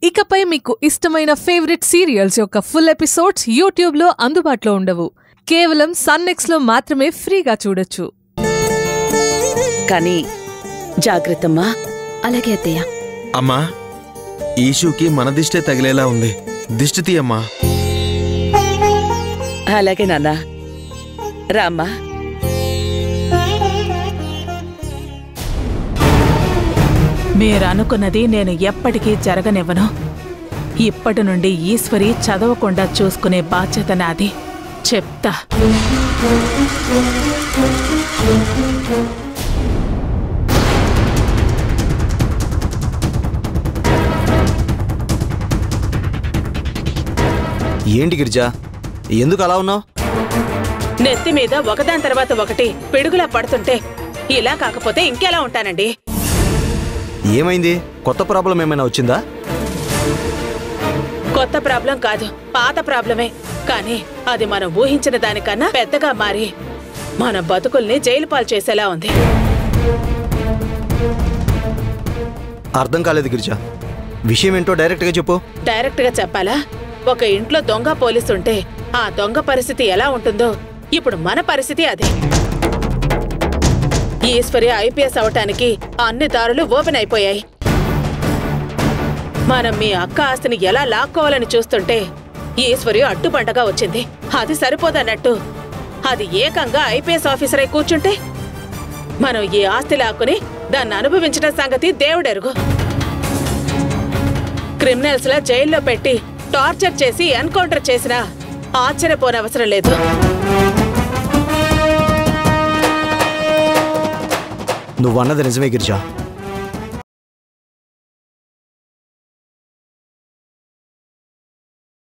ఇకపై మీకు ఇష్టమైన ఫేవరెట్ సీరియల్స్ యొక్క ఫుల్ ఎపిసోడ్స్ యూట్యూబ్లో అందుబాటులో ఉండవు కేవలం సన్నెక్స్లో మాత్రమే ఫ్రీగా చూడొచ్చు కానీ జాగ్రత్తమ్మా అలాగే అత్తయ్య అమ్మా ఈషుకి మన దిష్టే తగిలేలా ఉంది దిష్టి తీయమ్మా అలాగే నాన్న రామ్మా మీరనుకున్నది నేను ఎప్పటికీ జరగనివ్వను ఇప్పటి నుండి ఈశ్వరి చదవకుండా చూసుకునే బాధ్యత నాది చెప్తా ఏంటి గిరిజా ఎందుకు అలా ఉన్నావు నెత్తి మీద ఒకదాని తర్వాత ఒకటి పిడుగులా పడుతుంటే ఇలా కాకపోతే ఇంకెలా ఉంటానండి ఏమైంది కొత్త ప్రాబ్లం ఏమైనా వచ్చిందా కొత్త ప్రాబ్లం కాదు పాత ప్రాబ్లమే కానీ అది మనం ఊహించిన దానికన్నా పెద్దగా మారి మన బతుకుల్ని జైలు పాలు చేసేలా ఉంది అర్థం కాలేదు గిరిజా విషయం ఏంటో డైరెక్ట్గా చెప్పు డైరెక్ట్ గా చెప్పాలా ఒక ఇంట్లో దొంగ పోలీసు ఉంటే ఆ దొంగ పరిస్థితి ఎలా ఉంటుందో ఇప్పుడు మన పరిస్థితి అదే ఈశ్వరి ఐపీఎస్ అవటానికి అన్ని దారులు ఓపెన్ అయిపోయాయి మనం మీ అక్క ఆస్తిని ఎలా లాక్కోవాలని చూస్తుంటే ఈశ్వరి అడ్డుబండగా వచ్చింది అది సరిపోదన్నట్టు అది ఏకంగా ఐపీఎస్ ఆఫీసర్ అయి కూర్చుంటే మనం ఈ ఆస్తి లాక్కుని దాన్ని అనుభవించడం సంగతి దేవుడెరుగు క్రిమినల్స్ లా జైల్లో పెట్టి టార్చర్ చేసి ఎన్కౌంటర్ చేసినా ఆశ్చర్యపోనవసరం లేదు నువ్వు అన్నది నిజమే గిరిజా